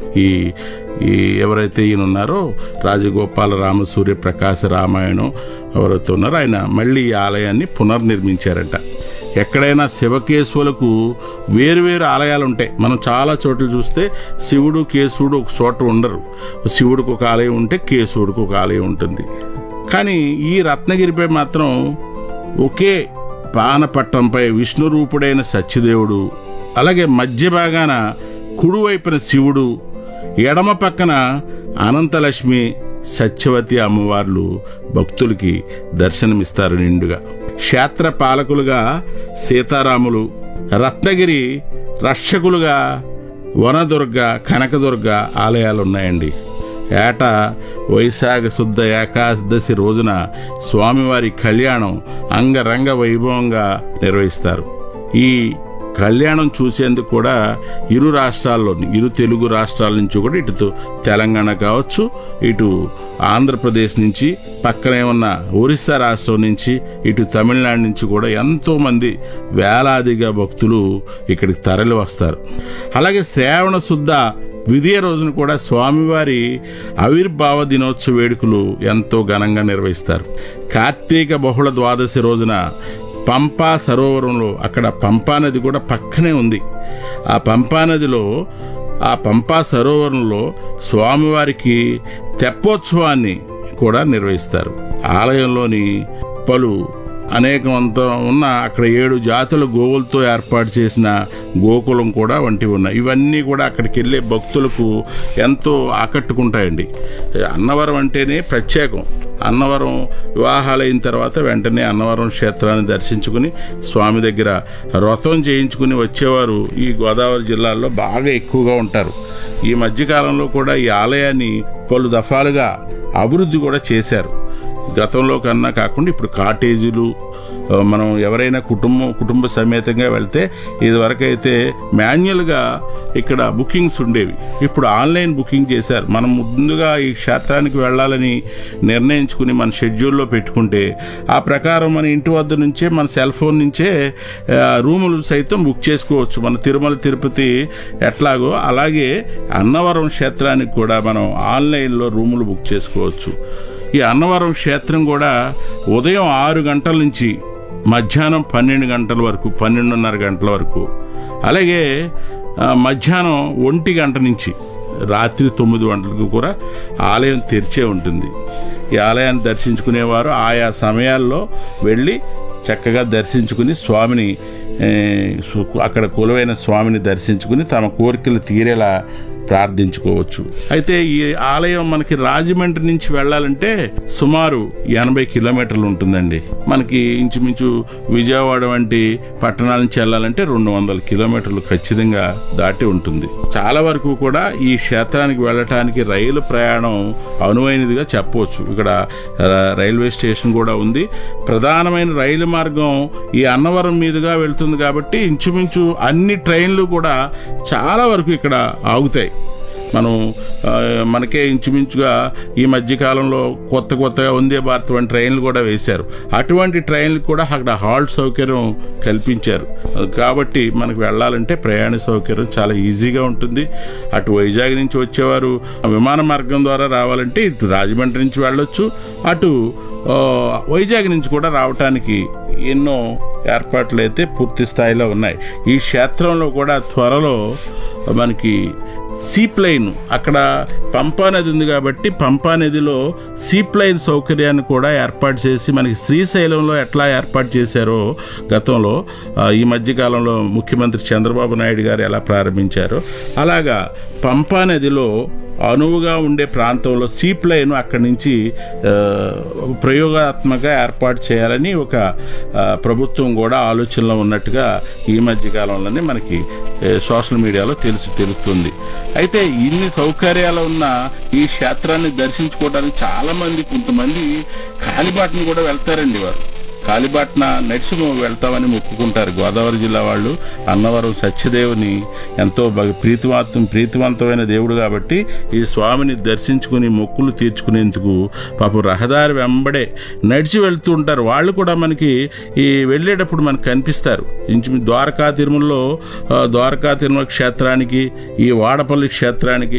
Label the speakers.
Speaker 1: ఈ ఈ ఎవరైతే ఈయన ఉన్నారో రాజగోపాల రామసూర్య ప్రకాశ రామాయణం ఎవరైతే ఉన్నారో ఆయన మళ్ళీ ఈ ఆలయాన్ని పునర్నిర్మించారట ఎక్కడైనా శివకేశవులకు వేరువేరు ఆలయాలు ఉంటాయి మనం చాలా చోట్ల చూస్తే శివుడు కేశవుడు ఒక చోట ఉండరు శివుడికి ఒక ఆలయం ఉంటే కేశవుడికి ఒక ఆలయం ఉంటుంది కానీ ఈ రత్నగిరిపై మాత్రం ఒకే పానపట్టంపై విష్ణు రూపుడైన సత్యదేవుడు అలాగే మధ్య భాగాన కుడివైపున శివుడు ఎడమ పక్కన అనంతలక్ష్మి సత్యవతి అమ్మవార్లు భక్తులకి దర్శనమిస్తారు నిండుగా క్షేత్ర పాలకులుగా సీతారాములు రత్నగిరి రక్షకులుగా వనదుర్గ కనకదుర్గ ఆలయాలు ఉన్నాయండి ఏటా వైశాఖ శుద్ధ ఏకాదశి రోజున స్వామివారి కళ్యాణం అంగరంగ వైభవంగా నిర్వహిస్తారు ఈ కళ్యాణం చూసేందుకు కూడా ఇరు రాష్ట్రాల్లోని ఇరు తెలుగు రాష్ట్రాల నుంచి కూడా ఇటు తెలంగాణ కావచ్చు ఇటు ఆంధ్రప్రదేశ్ నుంచి పక్కనే ఉన్న ఒరిస్సా రాష్ట్రం నుంచి ఇటు తమిళనాడు నుంచి కూడా ఎంతో మంది వేలాదిగా భక్తులు ఇక్కడికి తరలి వస్తారు అలాగే శ్రావణ శుద్ధ విధియ రోజున కూడా స్వామివారి ఆవిర్భావ దినోత్సవ వేడుకలు ఎంతో ఘనంగా నిర్వహిస్తారు కార్తీక బహుళ ద్వాదశి రోజున పంపా సరోవరంలో అక్కడ పంపా నది కూడా పక్కనే ఉంది ఆ పంపా నదిలో ఆ పంపా సరోవరంలో స్వామివారికి తెప్పోత్సవాన్ని కూడా నిర్వహిస్తారు ఆలయంలోని పలు అనేకమంత ఉన్న అక్కడ ఏడు జాతుల గోవులతో ఏర్పాటు చేసిన గోకులం కూడా వంటివి ఉన్నాయి ఇవన్నీ కూడా అక్కడికి వెళ్ళే భక్తులకు ఎంతో ఆకట్టుకుంటాయండి అన్నవరం అంటేనే ప్రత్యేకం అన్నవరం వివాహాలు అయిన తర్వాత వెంటనే అన్నవరం క్షేత్రాన్ని దర్శించుకుని స్వామి దగ్గర వ్రతం చేయించుకుని వచ్చేవారు ఈ గోదావరి జిల్లాలో బాగా ఎక్కువగా ఉంటారు ఈ మధ్యకాలంలో కూడా ఈ ఆలయాన్ని పలు దఫాలుగా అభివృద్ధి కూడా చేశారు గతంలో కన్నా కాకుండా ఇప్పుడు కాటేజీలు ఆ, మనం ఎవరైనా కుటుంబం కుటుంబ సమేతంగా వెళ్తే ఇదివరకైతే మాన్యువల్గా ఇక్కడ బుకింగ్స్ ఉండేవి ఇప్పుడు ఆన్లైన్ బుకింగ్ చేశారు మనం ముందుగా ఈ క్షేత్రానికి వెళ్ళాలని నిర్ణయించుకుని మన షెడ్యూల్లో పెట్టుకుంటే ఆ ప్రకారం మన ఇంటి వద్ద నుంచే మన సెల్ ఫోన్ నుంచే ఆ, రూములు సైతం బుక్ చేసుకోవచ్చు మన తిరుమల తిరుపతి ఎట్లాగో అలాగే అన్నవరం క్షేత్రానికి కూడా మనం ఆన్లైన్లో రూములు బుక్ చేసుకోవచ్చు ఈ అన్నవరం క్షేత్రం కూడా ఉదయం ఆరు గంటల నుంచి మధ్యాహ్నం పన్నెండు గంటల వరకు పన్నెండున్నర గంటల వరకు అలాగే ఆ, మధ్యాహ్నం ఒంటి గంట నుంచి రాత్రి తొమ్మిది గంటలకు కూడా ఆలయం తెరిచే ఉంటుంది ఈ ఆలయాన్ని దర్శించుకునేవారు ఆయా సమయాల్లో వెళ్ళి చక్కగా దర్శించుకుని స్వామిని ఏ, సు- అక్కడ కొలువైన స్వామిని దర్శించుకుని తమ కోరికలు తీరేలా ప్రార్థించుకోవచ్చు అయితే ఈ ఆలయం మనకి రాజమండ్రి నుంచి వెళ్ళాలంటే సుమారు ఎనభై కిలోమీటర్లు ఉంటుందండి మనకి ఇంచుమించు విజయవాడ వంటి పట్టణాల నుంచి వెళ్ళాలంటే రెండు వందల కిలోమీటర్లు ఖచ్చితంగా దాటి ఉంటుంది చాలా వరకు కూడా ఈ క్షేత్రానికి వెళ్ళటానికి రైలు ప్రయాణం అనువైనదిగా చెప్పవచ్చు ఇక్కడ ఆ, రైల్వే స్టేషన్ కూడా ఉంది ప్రధానమైన రైలు మార్గం ఈ అన్నవరం మీదుగా వెళ్తుంది కాబట్టి ఇంచుమించు అన్ని ట్రైన్లు కూడా చాలా వరకు ఇక్కడ ఆగుతాయి మనం ఆ, మనకే ఇంచుమించుగా ఈ మధ్యకాలంలో కొత్త కొత్తగా వందే భారత్ వంటి ట్రైన్లు కూడా వేశారు అటువంటి ట్రైన్లు కూడా అక్కడ హాల్ట్ సౌకర్యం కల్పించారు కాబట్టి మనకు వెళ్ళాలంటే ప్రయాణ సౌకర్యం చాలా ఈజీగా ఉంటుంది అటు వైజాగ్ నుంచి వచ్చేవారు విమాన మార్గం ద్వారా రావాలంటే ఇటు రాజమండ్రి నుంచి వెళ్ళొచ్చు అటు ఆ, వైజాగ్ నుంచి కూడా రావటానికి ఎన్నో ఏర్పాట్లు అయితే పూర్తి స్థాయిలో ఉన్నాయి ఈ క్షేత్రంలో కూడా త్వరలో మనకి సీప్లైన్ అక్కడ పంపా నది ఉంది కాబట్టి పంపా నదిలో సీప్లైన్ సౌకర్యాన్ని కూడా ఏర్పాటు చేసి మనకి శ్రీశైలంలో ఎట్లా ఏర్పాటు చేశారో గతంలో ఆ, ఈ మధ్యకాలంలో ముఖ్యమంత్రి చంద్రబాబు నాయుడు గారు ఎలా ప్రారంభించారో అలాగా పంపా నదిలో అనువుగా ఉండే ప్రాంతంలో సీప్ లైన్ అక్కడి నుంచి ఆ, ప్రయోగాత్మకంగా ఏర్పాటు చేయాలని ఒక ఆ, ప్రభుత్వం కూడా ఆలోచనలో ఉన్నట్టుగా ఈ మధ్య కాలంలోనే మనకి ఏ, సోషల్ మీడియాలో తెలుసు తెలుస్తుంది అయితే ఇన్ని సౌకర్యాలు ఉన్న ఈ క్షేత్రాన్ని దర్శించుకోవడానికి చాలా మంది కొంతమంది కాలిబాటను కూడా వెళ్తారండి వారు కాలిబాట్న నడిచి మేము వెళ్తామని మొక్కుకుంటారు గోదావరి జిల్లా వాళ్ళు అన్నవరం సత్యదేవుని ఎంతో బగ- ప్రీతివంతం ప్రీతివంతమైన దేవుడు కాబట్టి ఈ స్వామిని దర్శించుకుని మొక్కులు తీర్చుకునేందుకు పాపం రహదారి వెంబడే నడిచి వెళ్తూ ఉంటారు వాళ్ళు కూడా మనకి ఈ వెళ్ళేటప్పుడు మనకు కనిపిస్తారు ఇంచు ద్వారకా తిరుమలలో ఆ, ద్వారకా తిరుమల క్షేత్రానికి ఈ వాడపల్లి క్షేత్రానికి